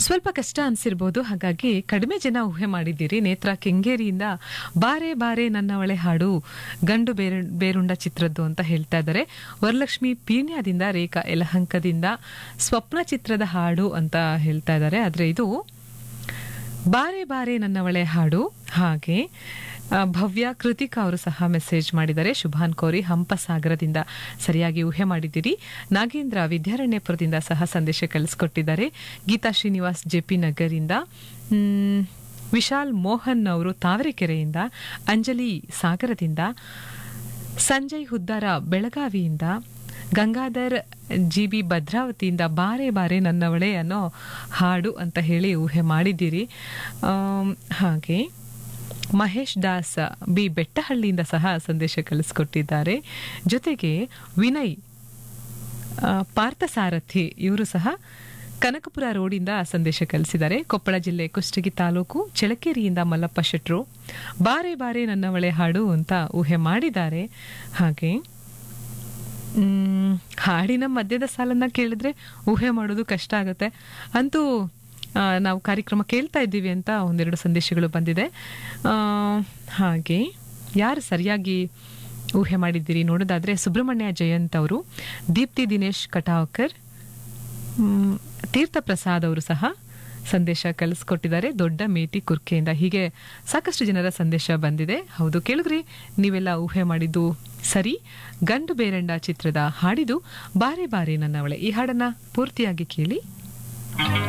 ಸ್ವಲ್ಪ ಕಷ್ಟ ಅನ್ಸಿರ್ಬೋದು ಹಾಗಾಗಿ ಕಡಿಮೆ ಜನ ಊಹೆ ಮಾಡಿದ್ದೀರಿ ನೇತ್ರ ಕೆಂಗೇರಿಯಿಂದ ಬಾರೆ ಬಾರೆ ನನ್ನವಳೆ ಹಾಡು ಗಂಡು ಬೇರೆ ಬೇರುಂಡ ಚಿತ್ರದ್ದು ಅಂತ ಹೇಳ್ತಾ ಇದ್ದಾರೆ ವರಲಕ್ಷ್ಮಿ ಪೀಣ್ಯದಿಂದ ರೇಖಾ ಯಲಹಂಕದಿಂದ ಸ್ವಪ್ನ ಚಿತ್ರದ ಹಾಡು ಅಂತ ಹೇಳ್ತಾ ಇದ್ದಾರೆ ಆದ್ರೆ ಇದು ಬಾರೆ ಬಾರೆ ನನ್ನವಳೆ ಹಾಡು ಹಾಗೆ ಆ, ಭವ್ಯ ಕೃತಿಕಾ ಅವರು ಸಹ ಮೆಸೇಜ್ ಮಾಡಿದ್ದಾರೆ ಶುಭಾನ್ ಕೋರಿ ಹಂಪಸಾಗರದಿಂದ ಸರಿಯಾಗಿ ಊಹೆ ಮಾಡಿದ್ದೀರಿ ನಾಗೇಂದ್ರ ವಿದ್ಯಾರಣ್ಯಪುರದಿಂದ ಸಹ ಸಂದೇಶ ಕಳಿಸ್ಕೊಟ್ಟಿದ್ದಾರೆ ಗೀತಾ ಶ್ರೀನಿವಾಸ್ ಜೆಪಿ ನಗರಿಂದ ಮ್, ವಿಶಾಲ್ ಮೋಹನ್ ಅವರು ತಾವರೆಕೆರೆಯಿಂದ ಅಂಜಲಿ ಸಾಗರದಿಂದ ಸಂಜಯ್ ಹುದ್ದಾರ ಬೆಳಗಾವಿಯಿಂದ ಗಂಗಾಧರ್ ಜಿ ಬಿ ಭದ್ರಾವತಿಯಿಂದ ಬಾರೆ ಬಾರೆ ನನ್ನವಳೆ ಅನ್ನೋ ಹಾಡು ಅಂತ ಹೇಳಿ ಊಹೆ ಮಾಡಿದ್ದೀರಿ ಆಮ್, ಹಾಗೆ ಮಹೇಶ್ ದಾಸ್ ಬಿ ಬೆಟ್ಟಹಳ್ಳಿಯಿಂದ ಸಹ ಸಂದೇಶ ಕಳಿಸ್ಕೊಟ್ಟಿದ್ದಾರೆ ಜೊತೆಗೆ ವಿನಯ್ ಆ, ಪಾರ್ಥಸಾರಥಿ ಇವರು ಸಹ ಕನಕಪುರ ರೋಡಿಂದ ಸಂದೇಶ ಕಳಿಸಿದ್ದಾರೆ ಕೊಪ್ಪಳ ಜಿಲ್ಲೆ ಕುಷ್ಟಗಿ ತಾಲೂಕು ಚಳಕೇರಿಯಿಂದ ಮಲ್ಲಪ್ಪ ಶೆಟ್ರು ಬಾರೆ ಬಾರೆ ನನ್ನವಳೆ ಹಾಡು ಅಂತ ಊಹೆ ಮಾಡಿದ್ದಾರೆ ಹಾಗೆ ಮ್, ಹಾಡಿನ ಮಧ್ಯದ ಸಾಲನ್ನ ಕೇಳಿದ್ರೆ ಊಹೆ ಮಾಡೋದು ಕಷ್ಟ ಆಗುತ್ತೆ ಅಂತೂ ಆ, ನಾವು ಕಾರ್ಯಕ್ರಮ ಕೇಳ್ತಾ ಇದ್ದೀವಿ ಅಂತ ಒಂದೆರಡು ಸಂದೇಶಗಳು ಬಂದಿದೆ ಆ, ಹಾಗೆ ಯಾರು ಸರಿಯಾಗಿ ಊಹೆ ಮಾಡಿದ್ದೀರಿ ನೋಡೋದಾದ್ರೆ ಸುಬ್ರಹ್ಮಣ್ಯ ಜಯಂತ್ ಅವರು ದೀಪ್ತಿ ದಿನೇಶ್ ಕಟಾವ್ಕರ್ ಮ್, ತೀರ್ಥ ಪ್ರಸಾದ್ ಅವರು ಸಹ ಸಂದೇಶ ಕಳಿಸ್ಕೊಟ್ಟಿದ್ದಾರೆ ದೊಡ್ಡ ಮೇಟಿ ಕುರ್ಕೆಯಿಂದ ಹೀಗೆ ಸಾಕಷ್ಟು ಜನರ ಸಂದೇಶ ಬಂದಿದೆ ಹೌದು ಕೇಳಿದ್ರಿ ನೀವೆಲ್ಲ ಊಹೆ ಮಾಡಿದ್ದು ಸರಿ ಗಂಡು ಬೇರಂಡ ಚಿತ್ರದ ಹಾಡಿದು ಬಾರೆ ಬಾರೆ ನನ್ನವಳೆ ಈ ಹಾಡನ್ನ ಪೂರ್ತಿಯಾಗಿ ಕೇಳಿ